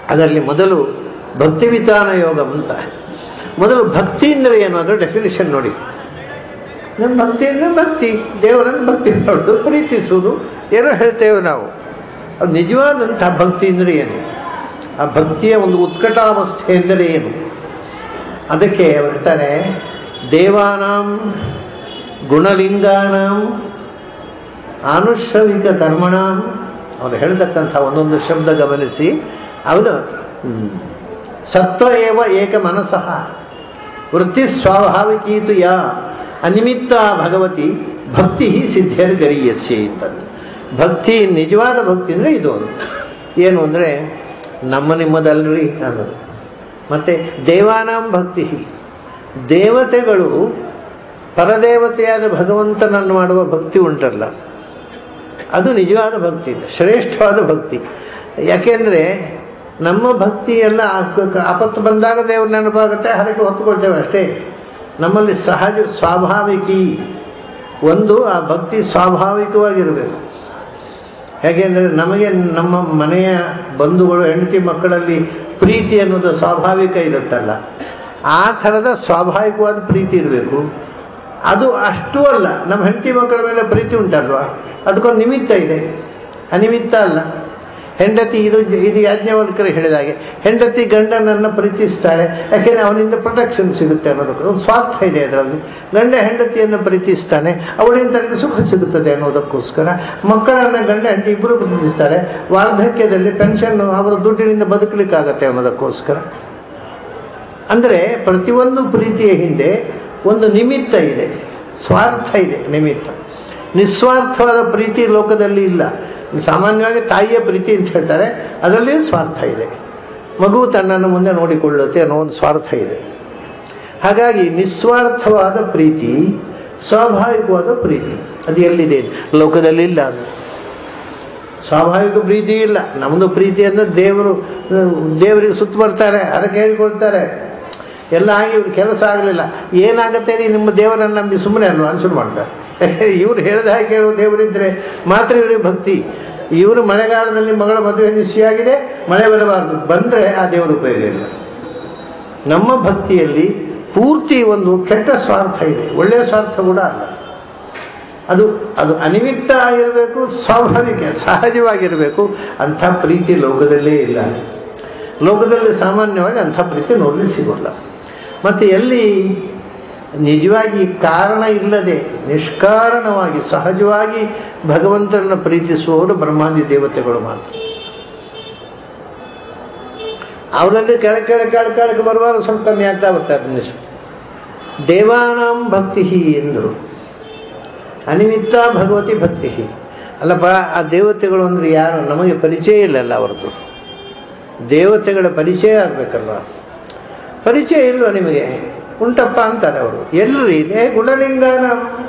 ಅದರಲ್ಲಿ ಮೊದಲು ಭಕ್ತಿ ವಿಧಾನ ಯೋಗ ಅಂತ ಮೊದಲು ಭಕ್ತಿ ಅಂದರೆ ಏನು ಅದರ ಡೆಫಿನೇಷನ್ ನೋಡಿ ನಮ್ಮ ಭಕ್ತಿ ಅಂದರೆ ಭಕ್ತಿ ದೇವರನ್ನು ಭಕ್ತಿ ಮಾಡೋದು ಪ್ರೀತಿಸುವುದು ಏನೋ ಹೇಳ್ತೇವೆ ನಾವು ಅದು ನಿಜವಾದಂಥ ಭಕ್ತಿ ಅಂದರೆ ಏನು ಆ ಭಕ್ತಿಯ ಒಂದು ಉತ್ಕಟಾವಸ್ಥೆ ಎಂದರೆ ಏನು ಅದಕ್ಕೆ ಅವರು ಹೇಳ್ತಾರೆ ದೇವಾನಾಂ ಗುಣಲಿಂಗಾನಾಂ ಆನುಶ್ರವಿಕ ಕರ್ಮಣಾಂ ಅವರು ಹೇಳ್ತಕ್ಕಂಥ ಒಂದೊಂದು ಶಬ್ದ ಗಮನಿಸಿ ಅವನು ಸತ್ವ ಏವ ಏಕ ಮನಸ್ಸಃ ವೃತ್ತಿ ಸ್ವಾಭಾವಿಕೀತು ಯಾ ಅನಿಮಿತ್ತ ಭಗವತಿ ಭಕ್ತಿ ಸಿದ್ಧರ್ಗರೀಯಸ್ಯ ಅಂತ ಭಕ್ತಿ ನಿಜವಾದ ಭಕ್ತಿ ಅಂದರೆ ಇದು ಅಂತ ಏನು ಅಂದರೆ ನಮ್ಮ ನಿಮ್ಮದಲ್ರಿ ಅನ್ನೋದು ಮತ್ತು ದೇವಾನಾಂ ಭಕ್ತಿ ದೇವತೆಗಳು ಪರದೇವತೆಯಾದ ಭಗವಂತನನ್ನು ಮಾಡುವ ಭಕ್ತಿ ಉಂಟಲ್ಲ ಅದು ನಿಜವಾದ ಭಕ್ತಿ ಶ್ರೇಷ್ಠವಾದ ಭಕ್ತಿ ಯಾಕೆಂದರೆ ನಮ್ಮ ಭಕ್ತಿ ಎಲ್ಲ ಆಗ- ಆಪತ್ತು ಬಂದಾಗ ದೇವ್ರ ನೆನಪಾಗುತ್ತೆ ಹರಕೆ ಹೊತ್ಕೊಳ್ತೇವೆ ಅಷ್ಟೇ ನಮ್ಮಲ್ಲಿ ಸಹಜ ಸ್ವಾಭಾವಿಕಿ ಒಂದು ಆ ಭಕ್ತಿ ಸ್ವಾಭಾವಿಕವಾಗಿರಬೇಕು ಹೇಗೆಂದರೆ ನಮಗೆ ನಮ್ಮ ಮನೆಯ ಬಂಧುಗಳು ಹೆಂಡತಿ ಮಕ್ಕಳಲ್ಲಿ ಪ್ರೀತಿ ಅನ್ನೋದು ಸ್ವಾಭಾವಿಕ ಇರುತ್ತಲ್ಲ ಆ ಥರದ ಸ್ವಾಭಾವಿಕವಾದ ಪ್ರೀತಿ ಇರಬೇಕು ಅದು ಅಷ್ಟೂ ಅಲ್ಲ ನಮ್ಮ ಹೆಂಡತಿ ಮಕ್ಕಳ ಮೇಲೆ ಪ್ರೀತಿ ಉಂಟಲ್ವಾ ಅದಕ್ಕೊಂದು ನಿಮಿತ್ತ ಇದೆ ಅನಿಮಿತ್ತ ಅಲ್ಲ ಹೆಂಡತಿ ಇದು ಇದು ಯಾಜ್ಞವಲ್ಕರು ಹೇಳಿದ ಹಾಗೆ ಹೆಂಡತಿ ಗಂಡನನ್ನು ಪ್ರೀತಿಸ್ತಾಳೆ ಯಾಕೆಂದರೆ ಅವನಿಂದ ಪ್ರೊಟೆಕ್ಷನ್ ಸಿಗುತ್ತೆ ಅನ್ನೋದಕ್ಕೆ ಒಂದು ಸ್ವಾರ್ಥ ಇದೆ ಅದರಲ್ಲಿ ಗಂಡ ಹೆಂಡತಿಯನ್ನು ಪ್ರೀತಿಸ್ತಾನೆ ಅವಳಿಂದ ತನಗೆ ಸುಖ ಸಿಗುತ್ತದೆ ಅನ್ನೋದಕ್ಕೋಸ್ಕರ ಮಕ್ಕಳನ್ನು ಗಂಡ ಹೆಂಡತಿ ಇಬ್ಬರು ಪ್ರೀತಿಸ್ತಾರೆ ವಾರ್ಧಕ್ಯದಲ್ಲಿ ಪೆನ್ಷನ್ ಅವರ ದುಡ್ಡಿನಿಂದ ಬದುಕಲಿಕ್ಕಾಗತ್ತೆ ಅನ್ನೋದಕ್ಕೋಸ್ಕರ ಅಂದರೆ ಪ್ರತಿಯೊಂದು ಪ್ರೀತಿಯ ಹಿಂದೆ ಒಂದು ನಿಮಿತ್ತ ಇದೆ ಸ್ವಾರ್ಥ ಇದೆ ನಿಮಿತ್ತ ನಿಸ್ವಾರ್ಥವಾದ ಪ್ರೀತಿ ಲೋಕದಲ್ಲಿ ಇಲ್ಲ ಸಾಮಾನ್ಯವಾಗಿ ತಾಯಿಯ ಪ್ರೀತಿ ಅಂತ ಹೇಳ್ತಾರೆ ಅದರಲ್ಲಿಯೂ ಸ್ವಾರ್ಥ ಇದೆ ಮಗು ತನ್ನನ್ನು ಮುಂದೆ ನೋಡಿಕೊಳ್ಳುತ್ತೆ ಅನ್ನೋ ಒಂದು ಸ್ವಾರ್ಥ ಇದೆ ಹಾಗಾಗಿ ನಿಸ್ವಾರ್ಥವಾದ ಪ್ರೀತಿ ಸ್ವಾಭಾವಿಕವಾದ ಪ್ರೀತಿ ಅದು ಎಲ್ಲಿದೆ ಲೋಕದಲ್ಲಿ ಇಲ್ಲ ಅದು ಸ್ವಾಭಾವಿಕ ಪ್ರೀತಿ ಇಲ್ಲ ನಮ್ಮದು ಪ್ರೀತಿ ಅಂದರೆ ದೇವರು ದೇವರಿಗೆ ಸುತ್ತ ಬರ್ತಾರೆ ಅದಕ್ಕೆ ಹೇಳ್ಕೊಳ್ತಾರೆ ಎಲ್ಲ ಆಗಿ ಇವ್ರ ಕೆಲಸ ಆಗಲಿಲ್ಲ ಏನಾಗತ್ತೆ ರೀ ನಿಮ್ಮ ದೇವರನ್ನು ನಂಬಿ ಸುಮ್ಮನೆ ಅಲ್ವಾ ಅನ್ಸುರು ಮಾಡ್ತಾರೆ ಇವ್ರು ಹೇಳಿದ ಹಾಗೆ ಕೇಳುವ ದೇವರಿದ್ದರೆ ಮಾತ್ರ ಇವರಿಗೆ ಭಕ್ತಿ ಇವರು ಮಳೆಗಾಲದಲ್ಲಿ ಮಗಳ ಮದುವೆ ನಿಶ್ಚಯ ಆಗಿದೆ ಮಳೆ ಬರಬಾರ್ದು ಬಂದರೆ ಆ ದೇವರ ಉಪಯೋಗ ಇಲ್ಲ ನಮ್ಮ ಭಕ್ತಿಯಲ್ಲಿ ಪೂರ್ತಿ ಒಂದು ಕೆಟ್ಟ ಸ್ವಾರ್ಥ ಇದೆ ಒಳ್ಳೆಯ ಸ್ವಾರ್ಥ ಕೂಡ ಅಲ್ಲ ಅದು ಅದು ಅನಿಮಿತ್ತ ಆಗಿರಬೇಕು ಸ್ವಾಭಾವಿಕ ಸಹಜವಾಗಿರಬೇಕು ಅಂಥ ಪ್ರೀತಿ ಲೋಕದಲ್ಲೇ ಇಲ್ಲ ಲೋಕದಲ್ಲಿ ಸಾಮಾನ್ಯವಾಗಿ ಅಂಥ ಪ್ರೀತಿ ನೋಡಲಿ ಸಿಗೋಲ್ಲ ಮತ್ತು ಎಲ್ಲಿ ನಿಜವಾಗಿ ಕಾರಣ ಇಲ್ಲದೆ ನಿಷ್ಕಾರಣವಾಗಿ ಸಹಜವಾಗಿ ಭಗವಂತನನ್ನು ಪ್ರೀತಿಸುವವರು ಬ್ರಹ್ಮಾಂಡಿ ದೇವತೆಗಳು ಮಾತ್ರ ಅವರಲ್ಲಿ ಕೆಳ ಕೆಳ ಕೆಳ ಕೆಳಗೆ ಬರುವಾಗ ಸ್ವಲ್ಪ ಕಮ್ಮಿ ಆಗ್ತಾ ಬರ್ತಾರೆ ನಿಷ್ಠ ದೇವಾನಾಂ ಭಕ್ತಿ ಎಂದರು ಅನಿಮಿತ್ತ ಭಗವತಿ ಭಕ್ತಿ ಅಲ್ಲಪ್ಪ ಆ ದೇವತೆಗಳು ಅಂದರೆ ಯಾರು ನಮಗೆ ಪರಿಚಯ ಇಲ್ಲಲ್ಲ ಅವ್ರದ್ದು ದೇವತೆಗಳ ಪರಿಚಯ ಆಗಬೇಕಲ್ವ ಪರಿಚಯ ಇಲ್ವ ನಿಮಗೆ ಉಂಟಪ್ಪ ಅಂತಾರೆ ಅವರು ಎಲ್ಲರೂ ಇದೆ ಗುಣಲಿಂಗನ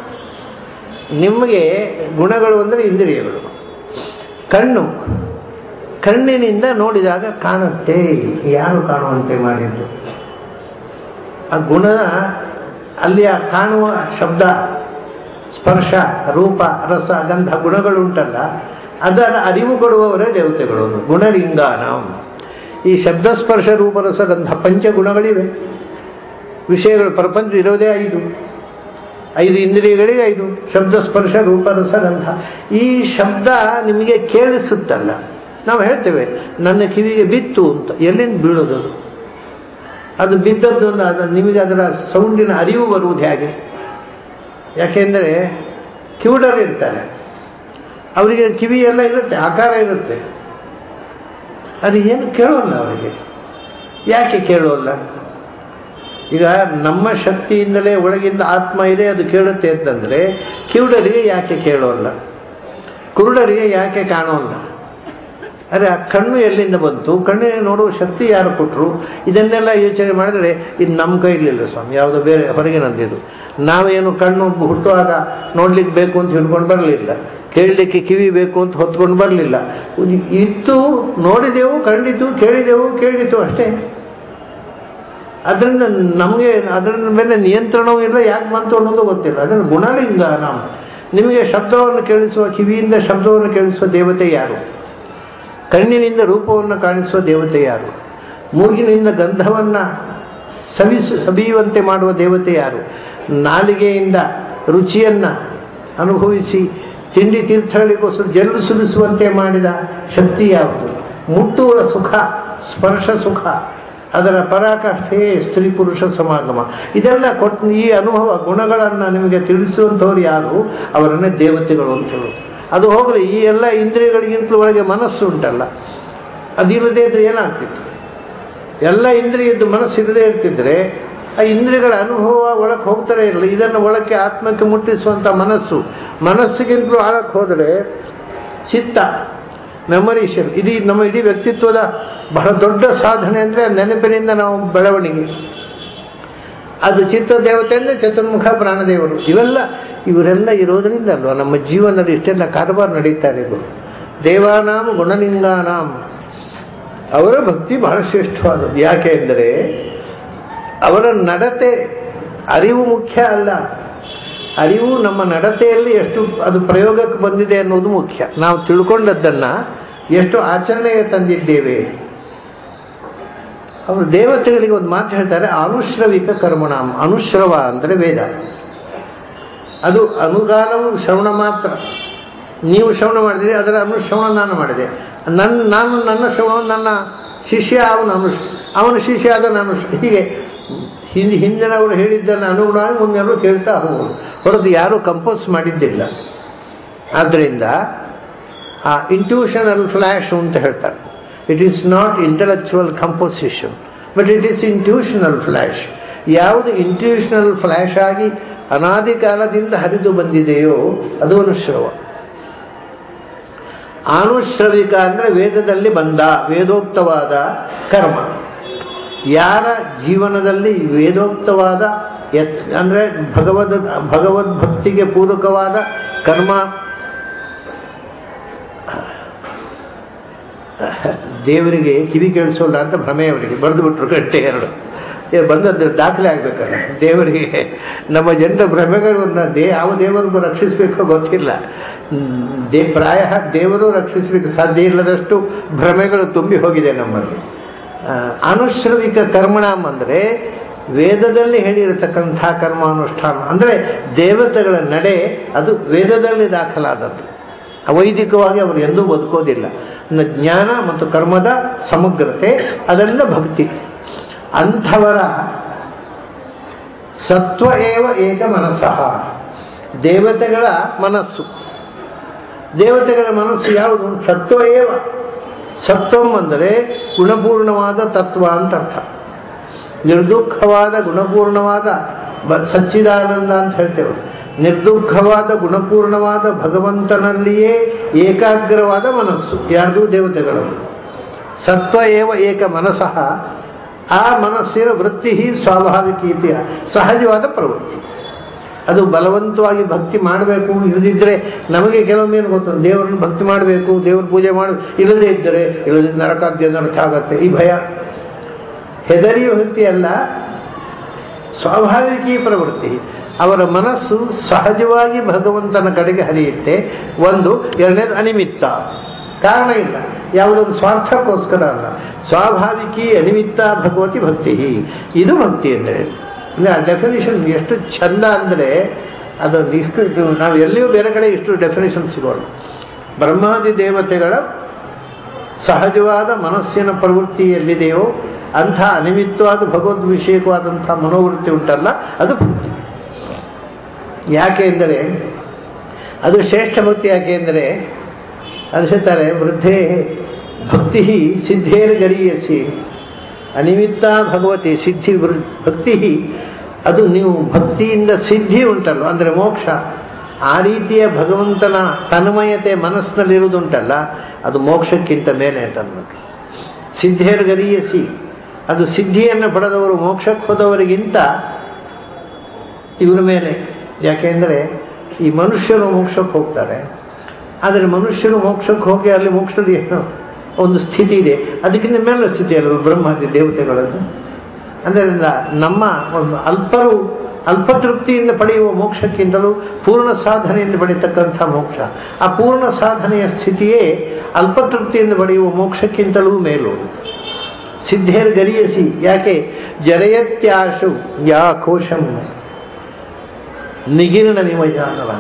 ನಿಮಗೆ ಗುಣಗಳು ಅಂದರೆ ಇಂದ್ರಿಯಗಳು ಕಣ್ಣು ಕಣ್ಣಿನಿಂದ ನೋಡಿದಾಗ ಕಾಣುತ್ತೆ ಯಾರು ಕಾಣುವಂತೆ ಮಾಡಿದ್ದು ಆ ಗುಣ ಅಲ್ಲಿ ಆ ಕಾಣುವ ಶಬ್ದ ಸ್ಪರ್ಶ ರೂಪ ರಸ ಗಂಧ ಗುಣಗಳುಂಟಲ್ಲ ಅದರ ಅರಿವು ಕೊಡುವವರೇ ದೇವತೆಗಳು ಗುಣಲಿಂಗಾನ ಈ ಶಬ್ದ ಸ್ಪರ್ಶ ರೂಪ ರಸ ಗಂಧ ಪಂಚಗುಣಗಳಿವೆ ವಿಷಯಗಳು ಪ್ರಪಂಚ ಇರೋದೇ ಐದು ಐದು ಇಂದ್ರಿಯಗಳಿಗೆ ಐದು ಶಬ್ದ ಸ್ಪರ್ಶ ರೂಪ ರಸ ಗಂಧ ಈ ಶಬ್ದ ನಿಮಗೆ ಕೇಳಿಸುತ್ತಲ್ಲ ನಾವು ಹೇಳ್ತೇವೆ ನನ್ನ ಕಿವಿಗೆ ಬಿತ್ತು ಅಂತ ಎಲ್ಲಿಂದ ಬೀಳೋದು ಅದು ಅದು ಬಿದ್ದದ್ದು ಒಂದು ಅದು ನಿಮಗೆ ಅದರ ಸೌಂಡಿನ ಅರಿವು ಬರುವುದು ಹೇಗೆ ಯಾಕೆಂದರೆ ಕಿವುಡರಿರ್ತಾರೆ ಅವರಿಗೆ ಕಿವಿ ಎಲ್ಲ ಇರುತ್ತೆ ಆಕಾರ ಇರುತ್ತೆ ಅದು ಏನು ಕೇಳೋಲ್ಲ ಅವರಿಗೆ ಯಾಕೆ ಕೇಳೋಲ್ಲ ಈಗ ನಮ್ಮ ಶಕ್ತಿಯಿಂದಲೇ ಒಳಗಿಂದ ಆತ್ಮ ಇದೆ ಅದು ಕೇಳುತ್ತೆ ಅಂತಂದರೆ ಕಿವುಡರಿಗೆ ಯಾಕೆ ಕೇಳೋಲ್ಲ ಕುರುಡರಿಗೆ ಯಾಕೆ ಕಾಣೋಲ್ಲ ಅರೆ ಆ ಕಣ್ಣು ಎಲ್ಲಿಂದ ಬಂತು ಕಣ್ಣಿನ ನೋಡುವ ಶಕ್ತಿ ಯಾರು ಕೊಟ್ಟರು ಇದನ್ನೆಲ್ಲ ಯೋಚನೆ ಮಾಡಿದರೆ ಇದು ನಮ್ಮ ಕೈಲಿಲ್ಲ ಸ್ವಾಮಿ ಯಾವುದೋ ಬೇರೆ ಹೊರಗಿನಂದಿದು ನಾವೇನು ಕಣ್ಣು ಹುಟ್ಟುವಾಗ ನೋಡ್ಲಿಕ್ಕೆ ಬೇಕು ಅಂತ ಹಿಡ್ಕೊಂಡು ಬರಲಿಲ್ಲ ಕೇಳಲಿಕ್ಕೆ ಕಿವಿ ಬೇಕು ಅಂತ ಹೊತ್ಕೊಂಡು ಬರಲಿಲ್ಲ ಇತ್ತು ನೋಡಿದೆವು ಕಂಡಿತು ಕೇಳಿದೆವು ಕೇಳಿತು ಅಷ್ಟೇ ಅದರಿಂದ ನಮಗೆ ಅದರ ಮೇಲೆ ನಿಯಂತ್ರಣವೂ ಇಲ್ಲ ಯಾಕೆ ಬಂತು ಅನ್ನೋದು ಗೊತ್ತಿಲ್ಲ ಅದನ್ನು ಗುಣಲಿಂಗ ನಾವು ನಿಮಗೆ ಶಬ್ದವನ್ನು ಕೇಳಿಸುವ ಕಿವಿಯಿಂದ ಶಬ್ದವನ್ನು ಕೇಳಿಸುವ ದೇವತೆ ಯಾರು ಕಣ್ಣಿನಿಂದ ರೂಪವನ್ನು ಕಾಣಿಸುವ ದೇವತೆ ಯಾರು ಮೂಗಿನಿಂದ ಗಂಧವನ್ನು ಸವಿಸು ಸವಿಯುವಂತೆ ಮಾಡುವ ದೇವತೆ ಯಾರು ನಾಲಿಗೆಯಿಂದ ರುಚಿಯನ್ನು ಅನುಭವಿಸಿ ತಿಂಡಿ ತೀರ್ಥಗಳಿಗೋಸ್ಕರ ಜಲ್ಲು ಸುಲಿಸುವಂತೆ ಮಾಡಿದ ಶಕ್ತಿ ಯಾವುದು ಮುಟ್ಟುವ ಸುಖ ಸ್ಪರ್ಶ ಸುಖ ಅದರ ಪರಾಕಾಷ್ಠೆ ಸ್ತ್ರೀ ಪುರುಷ ಸಮಾಗಮ ಇದೆಲ್ಲ ಕೊಟ್ಟು ಈ ಅನುಭವ ಗುಣಗಳನ್ನು ನಿಮಗೆ ತಿಳಿಸುವಂಥವ್ರು ಯಾರು ಅವರನ್ನೇ ದೇವತೆಗಳು ಅಂತ ಹೇಳೋದು ಅದು ಹೋಗಲಿ ಈ ಎಲ್ಲ ಇಂದ್ರಿಯಗಳಿಗಿಂತಲೂ ಒಳಗೆ ಮನಸ್ಸು ಉಂಟಲ್ಲ ಅದಿಲ್ಲದೆ ಇದ್ರೆ ಏನಾಗ್ತಿತ್ತು ಎಲ್ಲ ಇಂದ್ರಿಯದ್ದು ಮನಸ್ಸು ಇಲ್ಲದೆ ಇರ್ತಿದ್ರೆ ಆ ಇಂದ್ರಿಯಗಳ ಅನುಭವ ಒಳಗೆ ಹೋಗ್ತಾರೆ ಇರಲ್ಲ ಇದನ್ನು ಒಳಕ್ಕೆ ಆತ್ಮಕ್ಕೆ ಮುಟ್ಟಿಸುವಂಥ ಮನಸ್ಸು ಮನಸ್ಸಿಗಿಂತಲೂ ಆಳಕ್ಕೆ ಹೋದರೆ ಚಿತ್ತ ಮೆಮೊರೀಷನ್ ಇಡೀ ನಮ್ಮ ಇಡೀ ವ್ಯಕ್ತಿತ್ವದ ಬಹಳ ದೊಡ್ಡ ಸಾಧನೆ ಅಂದರೆ ನೆನಪಿನಿಂದ ನಾವು ಬೆಳವಣಿಗೆ ಅದು ಚಿತ್ತ ದೇವತೆ ಅಂದರೆ ಚತುರ್ಮುಖ ಪ್ರಾಣದೇವರು ಇವೆಲ್ಲ ಇವರೆಲ್ಲ ಇರೋದರಿಂದ ಅಲ್ವಾ ನಮ್ಮ ಜೀವನದಲ್ಲಿ ಇಷ್ಟೆಲ್ಲ ಕಾರವಾರ ನಡೀತಾ ಇರೋದು ದೇವಾನಾಂ ಗುಣಲಿಂಗಾನಾಂ ಅವರ ಭಕ್ತಿ ಬಹಳ ಶ್ರೇಷ್ಠವಾದದ್ದು ಯಾಕೆ ಅಂದರೆ ಅವರ ನಡತೆ ಅರಿವು ಮುಖ್ಯ ಅಲ್ಲ ಅರಿವು ನಮ್ಮ ನಡತೆಯಲ್ಲಿ ಎಷ್ಟು ಅದು ಪ್ರಯೋಗಕ್ಕೆ ಬಂದಿದೆ ಅನ್ನೋದು ಮುಖ್ಯ ನಾವು ತಿಳ್ಕೊಂಡದ್ದನ್ನು ಎಷ್ಟು ಆಚರಣೆಗೆ ತಂದಿದ್ದೇವೆ ಅವರು ದೇವತೆಗಳಿಗೆ ಒಂದು ಮಾತು ಹೇಳ್ತಾರೆ ಅನುಶ್ರವಿಕ ಕರ್ಮಣಾಮ ಅನುಶ್ರವ ಅಂದರೆ ವೇದ ಅದು ಅನುಗಾನವು ಶ್ರವಣ ಮಾತ್ರ ನೀವು ಶ್ರವಣ ಮಾಡಿದಿರಿ ಅದರ ಅನುಶ್ರವಣ ನಾನು ಮಾಡಿದೆ ನನ್ನ ನಾನು ನನ್ನ ಶ್ರವಣ ನನ್ನ ಶಿಷ್ಯ ಅವನು ಅನು ಅವನ ಶಿಷ್ಯ ಆದ ನಾನು ಹೀಗೆ ಹಿಂದೆ ಹಿಂದಿನವರು ಹೇಳಿದ್ದನ್ನು ಅನುಗುಣವಾಗಿ ಮುಂದೆಲ್ಲರೂ ಕೇಳ್ತಾ ಹೋಗೋದು ಹೊರತು ಯಾರೂ ಕಂಪೋಸ್ ಮಾಡಿದ್ದಿಲ್ಲ ಆದ್ದರಿಂದ ಆ ಇಂಟ್ಯೂಷನಲ್ ಫ್ಲ್ಯಾಶ್ ಅಂತ ಹೇಳ್ತಾರೆ it is not intellectual composition but it is intuitional flash ಯಾವುದು ಇಂಟ್ಯೂಷನಲ್ ಫ್ಲ್ಯಾಶ್ ಆಗಿ ಅನಾದಿ ಕಾಲದಿಂದ ಹರಿದು ಬಂದಿದೆಯೋ ಅದು ಅನುಶ್ರವ ಅನುಶ್ರವಿಕ ಅಂದರೆ ವೇದದಲ್ಲಿ ಬಂದ ವೇದೋಕ್ತವಾದ ಕರ್ಮ ಯಾರ ಜೀವನದಲ್ಲಿ ವೇದೋಕ್ತವಾದ ಯತ್ ಅಂದರೆ ಭಗವದ್ ಭಗವದ್ಭಕ್ತಿಗೆ ಪೂರಕವಾದ ಕರ್ಮ ದೇವರಿಗೆ ಕಿವಿ ಕೇಳಿಸೋಲ್ಲ ಅಂತ ಭ್ರಮೆ ಅವರಿಗೆ ಬರೆದು ಬಿಟ್ರು ಗಂಟೆ ಎರಡು ಏ ಬಂದದ್ದು ದಾಖಲೆ ಆಗಬೇಕಲ್ಲ ದೇವರಿಗೆ ನಮ್ಮ ಜನರ ಭ್ರಮೆಗಳನ್ನು ದೇ ಯಾವ ದೇವರಿಗೂ ರಕ್ಷಿಸಬೇಕೋ ಗೊತ್ತಿಲ್ಲ ದೇ ಪ್ರಾಯ ದೇವರು ರಕ್ಷಿಸಲಿಕ್ಕೆ ಸಾಧ್ಯ ಇಲ್ಲದಷ್ಟು ಭ್ರಮೆಗಳು ತುಂಬಿ ಹೋಗಿದೆ ನಮ್ಮಲ್ಲಿ ಅನುಶ್ರವಿಕ ಕರ್ಮಣಾಮ್ ಅಂದರೆ ವೇದದಲ್ಲಿ ಹೇಳಿರತಕ್ಕಂಥ ಕರ್ಮಾನುಷ್ಠಾನ ಅಂದರೆ ದೇವತೆಗಳ ನಡೆ ಅದು ವೇದದಲ್ಲಿ ದಾಖಲಾದದ್ದು ಅವೈದಿಕವಾಗಿ ಅವರು ಎಂದೂ ಬದುಕೋದಿಲ್ಲ ಜ್ಞಾನ ಮತ್ತು ಕರ್ಮದ ಸಮಗ್ರತೆ ಅದರಿಂದ ಭಕ್ತಿ ಅಂಥವರ ಸತ್ವ ಏವ ಏಕ ಮನಸ್ಸಃ ದೇವತೆಗಳ ಮನಸ್ಸು ದೇವತೆಗಳ ಮನಸ್ಸು ಯಾವುದು ಸತ್ವ ಏವ ಸತ್ವಂ ಅಂದರೆ ಗುಣಪೂರ್ಣವಾದ ತತ್ವ ಅಂತ ಅರ್ಥ ನಿರ್ದುಃಖವಾದ ಗುಣಪೂರ್ಣವಾದ ಬ ಸಚ್ಚಿದಾನಂದ ಅಂತ ಹೇಳ್ತೇವೆ ನಿರ್ದುಃಖವಾದ ಗುಣಪೂರ್ಣವಾದ ಭಗವಂತನಲ್ಲಿಯೇ ಏಕಾಗ್ರವಾದ ಮನಸ್ಸು ಯಾರ್ದು ದೇವತೆಗಳದ್ದು ಸತ್ವ ಏವ ಏಕ ಮನಸ್ಸಃ ಆ ಮನಸ್ಸಿನ ವೃತ್ತಿ ಸ್ವಾಭಾವಿಕ ಇತಿಯ ಸಹಜವಾದ ಪ್ರವೃತ್ತಿ ಅದು ಬಲವಂತವಾಗಿ ಭಕ್ತಿ ಮಾಡಬೇಕು ಇಲ್ಲದಿದ್ದರೆ ನಮಗೆ ಕೆಲವೊಮ್ಮೆ ಏನು ಗೊತ್ತು ದೇವರನ್ನು ಭಕ್ತಿ ಮಾಡಬೇಕು ದೇವ್ರ ಪೂಜೆ ಮಾಡಿ ಇಲ್ಲದೇ ಇದ್ದರೆ ಇಲ್ಲದಿದ್ದರೆ ನರಕಾದ್ಯ ನರಕ ಆಗತ್ತೆ ಈ ಭಯ ಹೆದರಿಯ ಭಕ್ತಿ ಅಲ್ಲ ಸ್ವಾಭಾವಿಕೀ ಪ್ರವೃತ್ತಿ ಅವರ ಮನಸ್ಸು ಸಹಜವಾಗಿ ಭಗವಂತನ ಕಡೆಗೆ ಹರಿಯುತ್ತೆ ಒಂದು ಎರಡನೇದು ಅನಿಮಿತ್ತ ಕಾರಣ ಇಲ್ಲ ಯಾವುದೊಂದು ಸ್ವಾರ್ಥಕ್ಕೋಸ್ಕರ ಅಲ್ಲ ಸ್ವಾಭಾವಿಕಿ ಅನಿಮಿತ್ತ ಭಗವತಿ ಭಕ್ತಿ ಇದು ಭಕ್ತಿ ಅಂದರೆ ಅಂದರೆ ಆ ಡೆಫಿನೇಷನ್ ಎಷ್ಟು ಚಂದ ಅಂದರೆ ಅದು ಇಷ್ಟು ಇದು ನಾವು ಎಲ್ಲಿಯೂ ಬೇರೆ ಕಡೆ ಇಷ್ಟು ಡೆಫಿನೇಷನ್ ಸಿಗೋಲ್ಲ ಬ್ರಹ್ಮಾದಿ ದೇವತೆಗಳ ಸಹಜವಾದ ಮನಸ್ಸಿನ ಪ್ರವೃತ್ತಿ ಎಲ್ಲಿದೆಯೋ ಅಂಥ ಅನಿಮಿತ್ತವಾದ ಭಗವದ್ ವಿಷಯಕವಾದಂಥ ಮನೋವೃತ್ತಿ ಉಂಟಲ್ಲ ಅದು ಭಕ್ತಿ ಯಾಕೆ ಎಂದರೆ ಅದು ಶ್ರೇಷ್ಠ ಭಕ್ತಿ ಯಾಕೆ ಎಂದರೆ ಅದು ಹೇಳ್ತಾರೆ ವೃದ್ಧೇ ಭಕ್ತಿ ಸಿದ್ಧೇರ್ ಗರೀಯಸಿ ಅನಿಮಿತ್ತ ಭಗವತಿ ಸಿದ್ಧಿ ವೃ ಭಕ್ತಿ ಅದು ನೀವು ಭಕ್ತಿಯಿಂದ ಸಿದ್ಧಿ ಉಂಟಲ್ಲ ಅಂದರೆ ಮೋಕ್ಷ ಆ ರೀತಿಯ ಭಗವಂತನ ತನ್ಮಯತೆ ಮನಸ್ಸಿನಲ್ಲಿರುವುದುಂಟಲ್ಲ ಅದು ಮೋಕ್ಷಕ್ಕಿಂತ ಮೇಲೆ ಅಂತಂದ್ಬಿಟ್ಟು ಸಿದ್ಧೇರ್ ಗರೀಯಸಿ ಅದು ಸಿದ್ಧಿಯನ್ನು ಪಡೆದವರು ಮೋಕ್ಷಕ್ಕೆ ಹೋದವರಿಗಿಂತ ಇವರ ಮೇಲೆ ಯಾಕೆಂದರೆ ಈ ಮನುಷ್ಯರು ಮೋಕ್ಷಕ್ಕೆ ಹೋಗ್ತಾರೆ ಆದರೆ ಮನುಷ್ಯರು ಮೋಕ್ಷಕ್ಕೆ ಹೋಗಿ ಅಲ್ಲಿ ಮೋಕ್ಷದಲ್ಲಿ ಏನೋ ಒಂದು ಸ್ಥಿತಿ ಇದೆ ಅದಕ್ಕಿಂತ ಮೇಲೆ ಸ್ಥಿತಿ ಅಲ್ವ ಬ್ರಹ್ಮಾದಿ ದೇವತೆಗಳದ್ದು ಅಂದರೆ ನಮ್ಮ ಒಂದು ಅಲ್ಪರು ಅಲ್ಪತೃಪ್ತಿಯಿಂದ ಪಡೆಯುವ ಮೋಕ್ಷಕ್ಕಿಂತಲೂ ಪೂರ್ಣ ಸಾಧನೆಯಿಂದ ಪಡೆಯತಕ್ಕಂಥ ಮೋಕ್ಷ ಆ ಪೂರ್ಣ ಸಾಧನೆಯ ಸ್ಥಿತಿಯೇ ಅಲ್ಪತೃಪ್ತಿಯಿಂದ ಪಡೆಯುವ ಮೋಕ್ಷಕ್ಕಿಂತಲೂ ಮೇಲು ಸಿದ್ಧೇರ್ ಗರಿಯಸಿ ಯಾಕೆ ಜರಯತ್ಯಾಶು ಯಾ ಕೋಶಂ ನಿಗಿರಣ ನಿಮಜಾನವ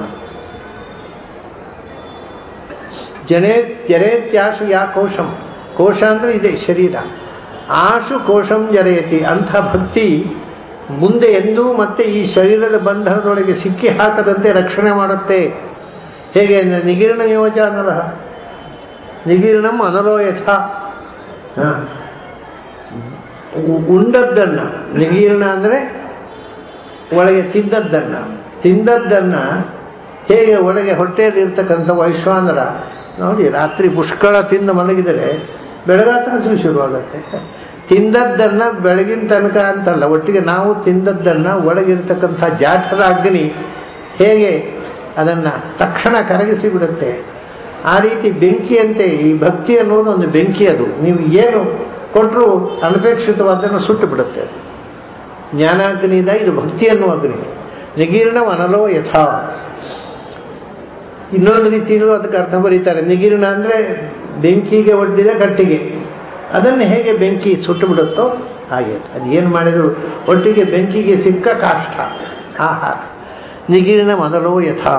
ಜನೇ ಜರೇತ್ಯಾಶು ಯಾ ಕೋಶಂ ಕೋಶ ಅಂದರೆ ಇದೆ ಶರೀರ ಆಶು ಕೋಶಂ ಜರೆಯತಿ ಅಂಥ ಭಕ್ತಿ ಮುಂದೆ ಎಂದೂ ಮತ್ತೆ ಈ ಶರೀರದ ಬಂಧನದೊಳಗೆ ಸಿಕ್ಕಿ ಹಾಕದಂತೆ ರಕ್ಷಣೆ ಮಾಡುತ್ತೆ ಹೇಗೆ ಅಂದರೆ ನಿಗಿರಣ ಯೋಜಾನರ ನಿಗಿರಣಂ ಅನಲೋ ಯಥ ಹಾಂ ಉಂಡದ್ದನ್ನು ನಿಗೀರ್ಣ ಅಂದರೆ ಒಳಗೆ ತಿಂದದ್ದನ್ನು ತಿಂದದ್ದನ್ನು ಹೇಗೆ ಒಳಗೆ ಹೊಟ್ಟೆಯಲ್ಲಿ ಇರ್ತಕ್ಕಂಥ ವೈಶ್ವಾನರ ನೋಡಿ ರಾತ್ರಿ ಪುಷ್ಕಳ ತಿಂದು ಮಲಗಿದರೆ ಬೆಳಗಾತ ಹಸಿವು ಶುರುವಾಗತ್ತೆ ತಿಂದದ್ದನ್ನು ಬೆಳಗಿನ ತನಕ ಅಂತಲ್ಲ ಒಟ್ಟಿಗೆ ನಾವು ತಿಂದದ್ದನ್ನು ಒಳಗಿರ್ತಕ್ಕಂಥ ಜಾಠರ ಅಗ್ನಿ ಹೇಗೆ ಅದನ್ನು ತಕ್ಷಣ ಕರಗಿಸಿ ಬಿಡುತ್ತೆ ಆ ರೀತಿ ಬೆಂಕಿಯಂತೆ ಈ ಭಕ್ತಿ ಅನ್ನೋದು ಒಂದು ಬೆಂಕಿ ಅದು ನೀವು ಏನು ಕೊಟ್ಟರು ಅನಪೇಕ್ಷಿತವಾದನ್ನು ಸುಟ್ಟು ಬಿಡುತ್ತೆ ಅದು ಜ್ಞಾನಾಗ್ನಿಯಿಂದ ಇದು ಭಕ್ತಿ ಅನ್ನುವ ಅಗ್ನಿ ನಿಗೀರ್ಣ ಅನಲೋ ಯಥಾ ಇನ್ನೊಂದು ರೀತಿಯಲ್ಲೂ ಅದಕ್ಕೆ ಅರ್ಥ ಬರೀತಾರೆ ನಿಗೀರ್ಣ ಅಂದರೆ ಬೆಂಕಿಗೆ ಒಡ್ಡಿದ ಕಟ್ಟಿಗೆ ಅದನ್ನು ಹೇಗೆ ಬೆಂಕಿ ಸುಟ್ಟು ಬಿಡುತ್ತೋ ಹಾಗೆ ಅದು ಏನು ಮಾಡಿದರು ಒಟ್ಟಿಗೆ ಬೆಂಕಿಗೆ ಸಿಕ್ಕ ಕಾಷ್ಟ ಆಹಾರ ನಿಗೀರ್ಣ ಮೊದಲೋ ಯಥಾ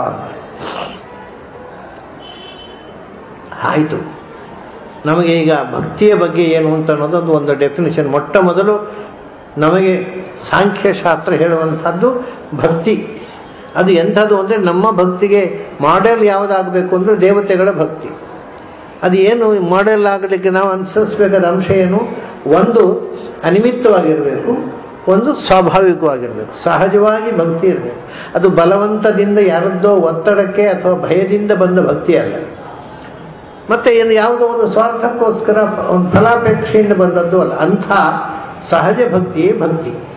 ಆಯಿತು ನಮಗೆ ಈಗ ಭಕ್ತಿಯ ಬಗ್ಗೆ ಏನು ಅಂತ ಅನ್ನೋದೊಂದು ಒಂದು ಡೆಫಿನೇಷನ್ ಮೊಟ್ಟ ಮೊದಲು ನಮಗೆ ಸಾಂಖ್ಯಶಾಸ್ತ್ರ ಹೇಳುವಂಥದ್ದು ಭಕ್ತಿ ಅದು ಎಂಥದ್ದು ಅಂದರೆ ನಮ್ಮ ಭಕ್ತಿಗೆ ಮಾಡೆಲ್ ಯಾವುದಾಗಬೇಕು ಅಂದರೆ ದೇವತೆಗಳ ಭಕ್ತಿ ಅದು ಏನು ಮಾಡೆಲ್ ಆಗಲಿಕ್ಕೆ ನಾವು ಅನುಸರಿಸಬೇಕಾದ ಅಂಶ ಏನು ಒಂದು ಅನಿಮಿತ್ತವಾಗಿರಬೇಕು ಒಂದು ಸ್ವಾಭಾವಿಕವಾಗಿರಬೇಕು ಸಹಜವಾಗಿ ಭಕ್ತಿ ಇರಬೇಕು ಅದು ಬಲವಂತದಿಂದ ಯಾರದ್ದೋ ಒತ್ತಡಕ್ಕೆ ಅಥವಾ ಭಯದಿಂದ ಬಂದ ಭಕ್ತಿ ಅಲ್ಲ ಮತ್ತು ಏನು ಯಾವುದೋ ಒಂದು ಸ್ವಾರ್ಥಕ್ಕೋಸ್ಕರ ಒಂದು ಫಲಾಪೇಕ್ಷೆಯಿಂದ ಬಂದದ್ದು ಅಲ್ಲ ಅಂಥ ಸಹಜ ಭಕ್ತಿಯೇ ಭಕ್ತಿ